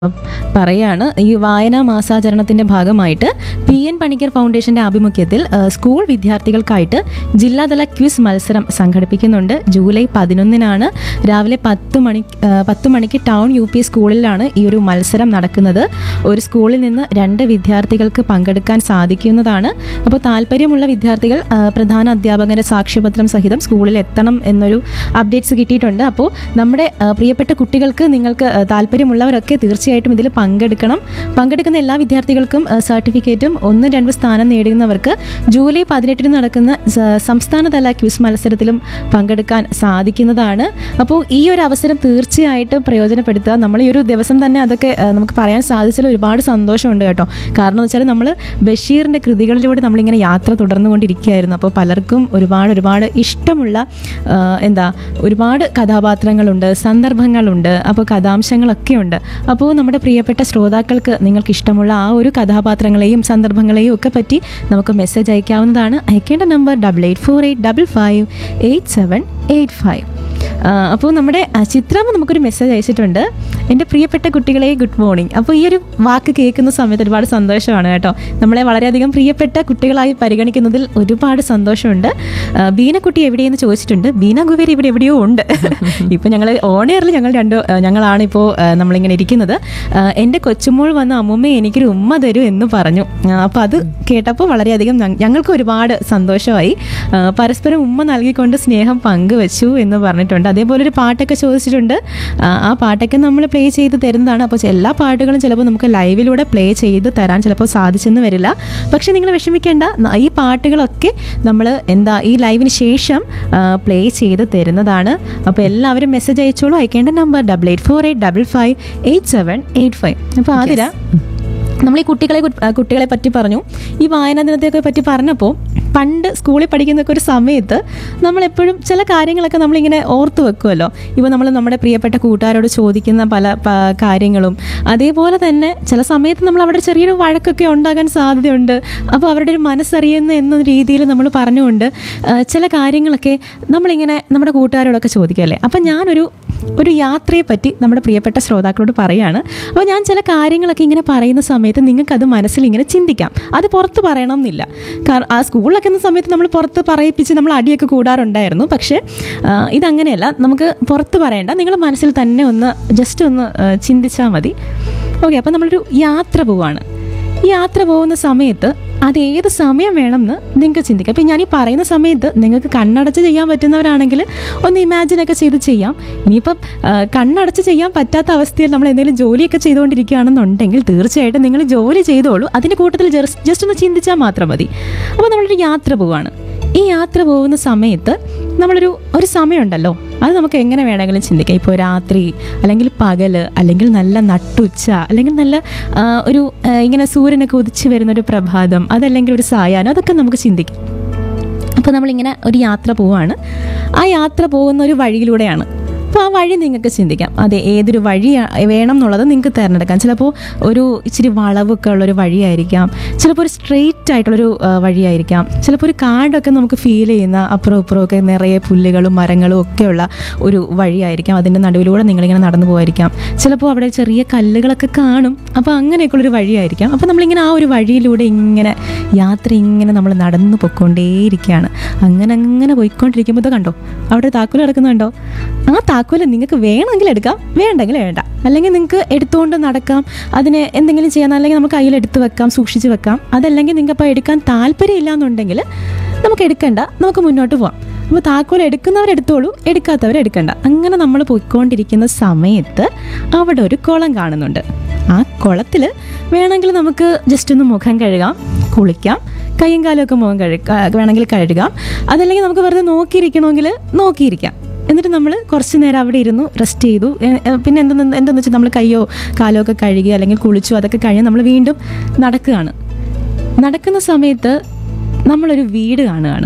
പറയാണ് ഈ വായനാ മാസാചരണത്തിന്റെ ഭാഗമായിട്ട് പി എൻ പണിക്കർ ഫൗണ്ടേഷന്റെ ആഭിമുഖ്യത്തിൽ ആ, സ്കൂൾ വിദ്യാർത്ഥികൾക്കായിട്ട് ജില്ലാതല ക്വിസ് മത്സരം സംഘടിപ്പിക്കുന്നുണ്ട് ജൂലൈ പതിനൊന്നിനാണ് രാവിലെ പത്ത് മണി ആ, പത്ത് മണിക്ക് ടൗൺ യു പി സ്കൂളിലാണ് ഈ ഒരു മത്സരം നടക്കുന്നത് ഒരു സ്കൂളിൽ നിന്ന് രണ്ട് വിദ്യാർത്ഥികൾക്ക് പങ്കെടുക്കാൻ സാധിക്കുന്നതാണ് അപ്പോൾ താല്പര്യമുള്ള വിദ്യാർത്ഥികൾ ആ, പ്രധാന അധ്യാപകന്റെ സാക്ഷ്യപത്രം സഹിതം സ്കൂളിൽ എത്തണം എന്നൊരു അപ്ഡേറ്റ്സ് കിട്ടിയിട്ടുണ്ട് അപ്പോൾ നമ്മുടെ ആ, പ്രിയപ്പെട്ട കുട്ടികൾക്ക് നിങ്ങൾക്ക് ആ, താല്പര്യമുള്ളവരൊക്കെ തീർച്ചയായിട്ടും ഇതിൽ പങ്കെടുക്കണം പങ്കെടുക്കുന്ന എല്ലാ വിദ്യാർത്ഥികൾക്കും ആ, സർട്ടിഫിക്കറ്റും ഒന്ന് രണ്ട് സ്ഥാനം നേടുന്നവർക്ക് ജൂലൈ പതിനെട്ടിന് നടക്കുന്ന സ- സംസ്ഥാനതല ക്വിസ് മത്സരത്തിലും പങ്കെടുക്കാൻ സാധിക്കുന്നതാണ് അപ്പോൾ ഈ ഒരു അവസരം തീർച്ചയായിട്ടും പ്രയോജനപ്പെടുത്തുക നമ്മൾ ഈ ഒരു ദിവസം തന്നെ അതൊക്കെ ആ, നമുക്ക് പറയാൻ സാധിച്ചതിൽ ഒരുപാട് സന്തോഷമുണ്ട് കേട്ടോ കാരണം എന്ന് വെച്ചാൽ നമ്മൾ ബഷീറിൻ്റെ കൃതികളിലൂടെ നമ്മളിങ്ങനെ യാത്ര തുടർന്നുകൊണ്ടിരിക്കുകയായിരുന്നു അപ്പോൾ പലർക്കും ഒരുപാട് ഒരുപാട് ഇഷ്ടമുള്ള ആ, എന്താ ഒരുപാട് കഥാപാത്രങ്ങളുണ്ട് സന്ദർഭങ്ങളുണ്ട് അപ്പോൾ കഥാംശങ്ങളൊക്കെ ഉണ്ട് അപ്പോൾ നമ്മുടെ പ്രിയപ്പെട്ട ശ്രോതാക്കൾക്ക് നിങ്ങൾക്ക് ഇഷ്ടമുള്ള ആ ഒരു കഥാപാത്രങ്ങളെയും സന്ദർഭങ്ങളെയും ഒക്കെ പറ്റി നമുക്ക് മെസ്സേജ് അയക്കാവുന്നതാണ് അയക്കേണ്ട number double eight four eight double five eight seven eight five അപ്പോൾ നമ്മുടെ ആ, ചിത്രാമ്മ നമുക്കൊരു മെസ്സേജ് അയച്ചിട്ടുണ്ട് എൻ്റെ പ്രിയപ്പെട്ട കുട്ടികളെ ഗുഡ് മോർണിംഗ് അപ്പോൾ ഈ ഒരു വാക്ക് കേൾക്കുന്ന സമയത്ത് ഒരുപാട് സന്തോഷമാണ് കേട്ടോ നമ്മളെ വളരെയധികം പ്രിയപ്പെട്ട കുട്ടികളായി പരിഗണിക്കുന്നതിൽ ഒരുപാട് സന്തോഷമുണ്ട് ആ, ബീനക്കുട്ടി എവിടെയെന്ന് ചോദിച്ചിട്ടുണ്ട് ബീന കുവേരി ഇവിടെ എവിടെയോ ഉണ്ട് ഇപ്പം ഞങ്ങൾ ഓണയറിൽ ഞങ്ങൾ രണ്ട് ആ, ഞങ്ങളാണ് ഇപ്പോൾ ആ, നമ്മളിങ്ങനെ ഇരിക്കുന്നത് ആ, എൻ്റെ കൊച്ചുമോൾ വന്ന അമ്മുമ്മ എനിക്കൊരു ഉമ്മ തരൂ എന്ന് പറഞ്ഞു അപ്പോൾ അത് കേട്ടപ്പോൾ വളരെയധികം ഞ- ഞങ്ങൾക്ക് ഒരുപാട് സന്തോഷമായി ആ, പരസ്പരം ഉമ്മ നൽകിക്കൊണ്ട് സ്നേഹം പങ്കുവച്ചു എന്ന് പറഞ്ഞിട്ടുണ്ട് അതേപോലെ ഒരു പാട്ടൊക്കെ ചോദിച്ചിട്ടുണ്ട് ആ, ആ പാട്ടൊക്കെ നമ്മൾ പ്ലേ ചെയ്ത് തരുന്നതാണ് അപ്പോൾ എല്ലാ പാട്ടുകളും ചിലപ്പോൾ നമുക്ക് ലൈവിലൂടെ പ്ലേ ചെയ്ത് തരാൻ ചിലപ്പോൾ സാധിച്ചെന്ന് വരില്ല പക്ഷേ നിങ്ങൾ വിഷമിക്കേണ്ട ന- ഈ പാട്ടുകളൊക്കെ നമ്മൾ എന്താ ഈ ലൈവിന് ശേഷം പ്ലേ ചെയ്ത് തരുന്നതാണ് അപ്പോൾ എല്ലാവരും മെസ്സേജ് അയച്ചോളൂ അയക്കേണ്ട number double eight four eight double five eight seven eight five അപ്പോൾ ആതിര നമ്മൾ ഈ കുട്ടികളെ കു- ആ, കുട്ടികളെ പറ്റി പറഞ്ഞു ഈ വായനാ ദിനത്തെയൊക്കെ പറ്റി പറഞ്ഞപ്പോൾ പണ്ട് സ്കൂളിൽ പഠിക്കുന്നൊക്കെ ഒരു സമയത്ത് നമ്മളെപ്പോഴും ചില കാര്യങ്ങളൊക്കെ നമ്മളിങ്ങനെ ഓർത്ത് വെക്കുമല്ലോ ഇപ്പോൾ നമ്മൾ നമ്മുടെ പ്രിയപ്പെട്ട കൂട്ടുകാരോട് ചോദിക്കുന്ന പല പ- കാര്യങ്ങളും അതേപോലെ തന്നെ ചില സമയത്ത് നമ്മൾ അവിടെ ചെറിയൊരു വഴക്കൊക്കെ ഉണ്ടാകാൻ സാധ്യതയുണ്ട് അപ്പോൾ അവരുടെ ഒരു മനസ്സറിയുന്ന എന്ന രീതിയിൽ നമ്മൾ പറഞ്ഞുകൊണ്ട് ആ, ചില കാര്യങ്ങളൊക്കെ നമ്മളിങ്ങനെ നമ്മുടെ കൂട്ടുകാരോടൊക്കെ ചോദിക്കുമല്ലേ അപ്പം ഞാനൊരു ഒരു യാത്രയെ പറ്റി നമ്മുടെ പ്രിയപ്പെട്ട ശ്രോതാക്കളോട് പറയാണ് അപ്പോൾ ഞാൻ ചില കാര്യങ്ങളൊക്കെ ഇങ്ങനെ പറയുന്ന സമയത്ത് നിങ്ങൾക്ക് അത് മനസ്സിൽ ഇങ്ങനെ ചിന്തിക്കാം അത് പുറത്ത് പറയണം എന്നില്ല കാരണം ആ സ്കൂളിലൊക്കെ എന്ന സമയത്ത് നമ്മൾ പുറത്ത് പറയിപ്പിച്ച് നമ്മൾ അടിയൊക്കെ കൂടാറുണ്ടായിരുന്നു പക്ഷേ ആ, ഇതങ്ങനെയല്ല നമുക്ക് പുറത്ത് പറയേണ്ട നിങ്ങൾ മനസ്സിൽ തന്നെ ഒന്ന് ജസ്റ്റ് ഒന്ന് ചിന്തിച്ചാൽ മതി ഓക്കെ അപ്പോൾ നമ്മളൊരു യാത്ര പോവാണ് ഈ യാത്ര പോകുന്ന സമയത്ത് അത് ഏത് സമയം വേണമെന്ന് നിങ്ങൾക്ക് ചിന്തിക്കാം ഇപ്പം ഞാൻ ഈ പറയുന്ന സമയത്ത് നിങ്ങൾക്ക് കണ്ണടച്ച് ചെയ്യാൻ പറ്റുന്നവരാണെങ്കിൽ ഒന്ന് ഇമാജിൻ ഒക്കെ ചെയ്ത് ചെയ്യാം ഇനിയിപ്പം ആ, കണ്ണടച്ച് ചെയ്യാൻ പറ്റാത്ത അവസ്ഥയിൽ നമ്മൾ എന്തെങ്കിലും ജോലിയൊക്കെ ചെയ്തുകൊണ്ടിരിക്കുകയാണെന്നുണ്ടെങ്കിൽ തീർച്ചയായിട്ടും നിങ്ങൾ ജോലി ചെയ്തോളൂ അതിൻ്റെ കൂട്ടത്തിൽ ജസ്റ്റ് ഒന്ന് ചിന്തിച്ചാൽ മാത്രം മതി അപ്പോൾ നമ്മളൊരു യാത്ര പോവാണ് ഈ യാത്ര പോകുന്ന സമയത്ത് നമ്മളൊരു ഒരു സമയമുണ്ടല്ലോ അത് നമുക്ക് എങ്ങനെ വേണമെങ്കിലും ചിന്തിക്കാം ഇപ്പോൾ രാത്രി അല്ലെങ്കിൽ പകല് അല്ലെങ്കിൽ നല്ല നട്ടുച്ച അല്ലെങ്കിൽ നല്ല ആ, ഒരു ആ, ഇങ്ങനെ സൂര്യനൊക്കെ ഉദിച്ച് വരുന്ന ഒരു പ്രഭാതം അതല്ലെങ്കിൽ ഒരു സായാഹ്നം അതൊക്കെ നമുക്ക് ചിന്തിക്കാം അപ്പോൾ നമ്മളിങ്ങനെ ഒരു യാത്ര പോവാണ് ആ യാത്ര പോകുന്ന ഒരു വഴിയിലൂടെയാണ് അപ്പോൾ ആ വഴി നിങ്ങൾക്ക് ചിന്തിക്കാം അതെ ഏതൊരു വഴി വേണം എന്നുള്ളത് നിങ്ങൾക്ക് തിരഞ്ഞെടുക്കാം ചിലപ്പോൾ ഒരു ഇച്ചിരി വളവൊക്കെ ഉള്ളൊരു വഴിയായിരിക്കാം ചിലപ്പോൾ ഒരു സ്ട്രെയിറ്റ് ആയിട്ടുള്ളൊരു ആ, വഴിയായിരിക്കാം ചിലപ്പോൾ ഒരു കാടൊക്കെ നമുക്ക് ഫീൽ ചെയ്യുന്ന അപ്പുറം ഇപ്പുറം ഒക്കെ നിറയെ പുല്ലുകളും മരങ്ങളും ഒക്കെയുള്ള ഒരു വഴിയായിരിക്കാം അതിൻ്റെ നടുവിലൂടെ നിങ്ങളിങ്ങനെ നടന്നു പോകായിരിക്കാം ചിലപ്പോൾ അവിടെ ചെറിയ കല്ലുകളൊക്കെ കാണും അപ്പോൾ അങ്ങനെയൊക്കെയുള്ളൊരു വഴിയായിരിക്കാം അപ്പോൾ നമ്മളിങ്ങനെ ആ ഒരു വഴിയിലൂടെ ഇങ്ങനെ യാത്ര ഇങ്ങനെ നമ്മൾ നടന്നു പൊയ്ക്കൊണ്ടേയിരിക്കുകയാണ് അങ്ങനെ അങ്ങനെ പോയിക്കൊണ്ടിരിക്കുമ്പോൾ ഇത് കണ്ടോ അവിടെ ഒരു താക്കോൽ കിടക്കുന്നുണ്ടോ ആ താക്കോൽ നിങ്ങൾക്ക് വേണമെങ്കിൽ എടുക്കാം വേണ്ടെങ്കിൽ വേണ്ട അല്ലെങ്കിൽ നിങ്ങൾക്ക് എടുത്തുകൊണ്ട് നടക്കാം അതിന് എന്തെങ്കിലും ചെയ്യാൻ അല്ലെങ്കിൽ നമുക്ക് കയ്യിൽ എടുത്ത് വെക്കാം സൂക്ഷിച്ച് വെക്കാം അതല്ലെങ്കിൽ നിങ്ങൾക്ക് അപ്പോൾ എടുക്കാൻ താല്പര്യമില്ല എന്നുണ്ടെങ്കിൽ നമുക്ക് എടുക്കണ്ട നമുക്ക് മുന്നോട്ട് പോവാം അപ്പോൾ താക്കോൽ എടുക്കുന്നവർ എടുത്തോളൂ എടുക്കാത്തവർ എടുക്കണ്ട അങ്ങനെ നമ്മൾ പോയിക്കൊണ്ടിരിക്കുന്ന സമയത്ത് അവിടെ ഒരു കുളം കാണുന്നുണ്ട് ആ കുളത്തിൽ വേണമെങ്കിൽ നമുക്ക് ജസ്റ്റ് ഒന്ന് മുഖം കഴുകാം കുളിക്കാം കൈയും കാലും ഒക്കെ മുഖം കഴുക വേണമെങ്കിൽ കഴുകാം അതല്ലെങ്കിൽ നമുക്ക് വെറുതെ നോക്കിയിരിക്കണമെങ്കിൽ നോക്കിയിരിക്കാം എന്നിട്ട് നമ്മൾ കുറച്ച് നേരം അവിടെ ഇരുന്നു റെസ്റ്റ് ചെയ്തു എ- എ- പിന്നെ എന്തെന്ന് എന്തെന്ന് വെച്ചാൽ നമ്മൾ കയ്യോ കാലോ ഒക്കെ കഴുകി അല്ലെങ്കിൽ കുളിച്ചു അതൊക്കെ കഴിഞ്ഞ് നമ്മൾ വീണ്ടും നടക്കുകയാണ് നടക്കുന്ന സമയത്ത് നമ്മളൊരു വീട് കാണുകയാണ്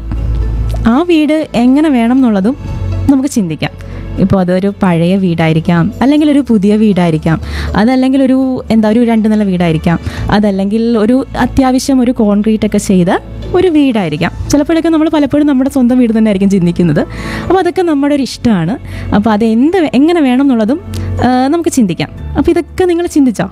ആ വീട് എങ്ങനെ വേണം എന്നുള്ളതും നമുക്ക് ചിന്തിക്കാം ഇപ്പോൾ അതൊരു പഴയ വീടായിരിക്കാം അല്ലെങ്കിൽ ഒരു പുതിയ വീടായിരിക്കാം അതല്ലെങ്കിൽ ഒരു എന്താ ഒരു രണ്ട് നില വീടായിരിക്കാം അതല്ലെങ്കിൽ ഒരു അത്യാവശ്യം ഒരു കോൺക്രീറ്റ് ഒക്കെ ചെയ്ത ഒരു വീടായിരിക്കാം ചിലപ്പോഴൊക്കെ നമ്മൾ പലപ്പോഴും നമ്മുടെ സ്വന്തം വീട് തന്നെ ആയിരിക്കും ചിന്തിക്കുന്നത് അപ്പോൾ അതൊക്കെ നമ്മുടെ ഒരു ഇഷ്ടമാണ് അപ്പോൾ അത് എന്ത് എങ്ങനെ വേണം എന്നുള്ളതും ആ, നമുക്ക് ചിന്തിക്കാം അപ്പോൾ ഇതൊക്കെ നിങ്ങൾ ചിന്തിച്ചോ